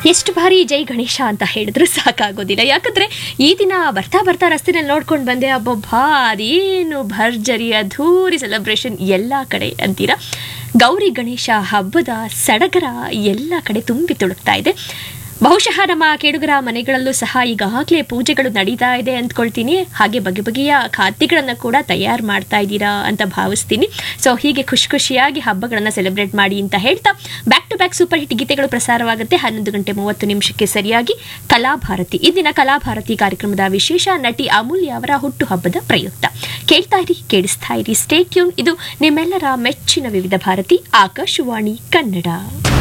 ಎಷ್ಟು ಬಾರಿ ಜೈ ಗಣೇಶ ಅಂತ ಹೇಳಿದ್ರು ಸಾಕಾಗೋದಿಲ್ಲ ಯಾಕಂದ್ರೆ ಈ ದಿನ ಬರ್ತಾ ಬರ್ತಾ ರಸ್ತೆನಲ್ಲಿ ನೋಡ್ಕೊಂಡು ಬಂದೆ ಅಬ್ಬಬ್ಬಾ ಅದೇನು ಭರ್ಜರಿ ಅಧೂರಿ ಸೆಲೆಬ್ರೇಷನ್ ಎಲ್ಲ ಕಡೆ ಅಂತೀರಾ ಗೌರಿ ಗಣೇಶ ಹಬ್ಬದ ಸಡಗರ ಎಲ್ಲ ಕಡೆ ತುಂಬಿ ತುಳುಕ್ತಾ ಇದೆ ಬಹುಶಃ ನಮ್ಮ ಕೇಡುಗರ ಮನೆಗಳಲ್ಲೂ ಸಹ ಈಗಾಗಲೇ ಪೂಜೆಗಳು ನಡೀತಾ ಇದೆ ಅಂದ್ಕೊಳ್ತೀನಿ ಹಾಗೆ ಬಗೆ ಬಗೆಯ ಖಾದ್ಯಗಳನ್ನು ಕೂಡ ತಯಾರು ಮಾಡ್ತಾ ಇದ್ದೀರಾ ಅಂತ ಭಾವಿಸ್ತೀನಿ ಸೊ ಹೀಗೆ ಖುಷಿ ಖುಷಿಯಾಗಿ ಹಬ್ಬಗಳನ್ನು ಸೆಲೆಬ್ರೇಟ್ ಮಾಡಿ ಅಂತ ಹೇಳ್ತಾ back to back super hit ಗೀತೆಗಳು ಪ್ರಸಾರವಾಗುತ್ತೆ ಹನ್ನೊಂದು ಗಂಟೆ ಮೂವತ್ತು ನಿಮಿಷಕ್ಕೆ ಸರಿಯಾಗಿ ಕಲಾಭಾರತಿ ಈ ದಿನ ಕಲಾಭಾರತಿ ಕಾರ್ಯಕ್ರಮದ ವಿಶೇಷ ನಟಿ ಅಮೂಲ್ಯ ಅವರ ಹುಟ್ಟುಹಬ್ಬದ ಪ್ರಯುಕ್ತ ಕೇಳ್ತಾ ಇರಿ ಕೇಳಿಸ್ತಾ ಇರಿ ಸ್ಟೇಟ್ಯೂನ್ ಇದು ನಿಮ್ಮೆಲ್ಲರ ಮೆಚ್ಚಿನ ವಿವಿಧ ಭಾರತಿ ಆಕಾಶವಾಣಿ ಕನ್ನಡ